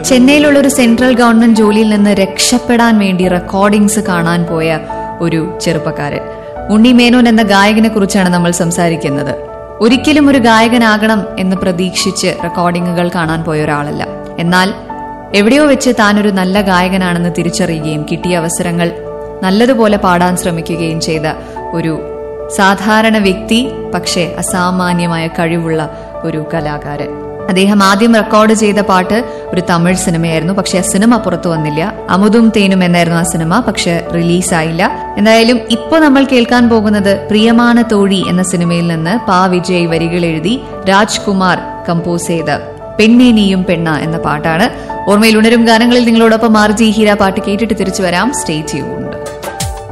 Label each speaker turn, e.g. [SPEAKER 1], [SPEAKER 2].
[SPEAKER 1] ചെന്നൈയിലുള്ള ഒരു central government ജോലിയിൽ നിന്ന് രക്ഷപ്പെടാൻ വേണ്ടി റെക്കോർഡിംഗ്സ് കാണാൻ പോയ ഒരു ചെറുപ്പക്കാരൻ ഉണ്ണി മേനോൻ എന്ന ഗായകനെ കുറിച്ചാണ് നമ്മൾ സംസാരിക്കുന്നത് ഒരിക്കലും ഒരു ഗായകനാകണം എന്ന് പ്രതീക്ഷിച്ച് റെക്കോർഡിംഗുകൾ കാണാൻ പോയ ഒരാളല്ല എന്നാൽ എവിടെയോ വെച്ച് താൻ ഒരു നല്ല ഗായകനാണെന്ന് തിരിച്ചറിയുകയും കിട്ടിയ അവസരങ്ങൾ നല്ലതുപോലെ പാടാൻ ശ്രമിക്കുകയും ചെയ്ത ഒരു സാധാരണ വ്യക്തി പക്ഷേ അസാമാന്യമായ കഴിവുള്ള ഒരു കലാകാരൻ അദ്ദേഹം ആദ്യം റെക്കോർഡ് ചെയ്ത പാട്ട് ഒരു തമിഴ് സിനിമയായിരുന്നു പക്ഷെ ആ സിനിമ പുറത്തു വന്നില്ല അമുതും തേനും എന്നായിരുന്നു ആ സിനിമ പക്ഷെ റിലീസായില്ല എന്തായാലും ഇപ്പോൾ നമ്മൾ കേൾക്കാൻ പോകുന്നത് പ്രിയമാന തോഴി എന്ന സിനിമയിൽ നിന്ന് പാ വിജയ് വരികൾ എഴുതി രാജ്കുമാർ കമ്പോസ് ചെയ്ത പെണ്ണേ നീയും പെണ്ണ എന്ന പാട്ടാണ് ഓർമ്മയിൽ ഉണരും ഗാനങ്ങളിൽ നിങ്ങളോടൊപ്പം ആർജി ഹീര പാട്ട് കേട്ടിട്ട് തിരിച്ചു വരാം സ്റ്റേ ട്യൂൺഡ്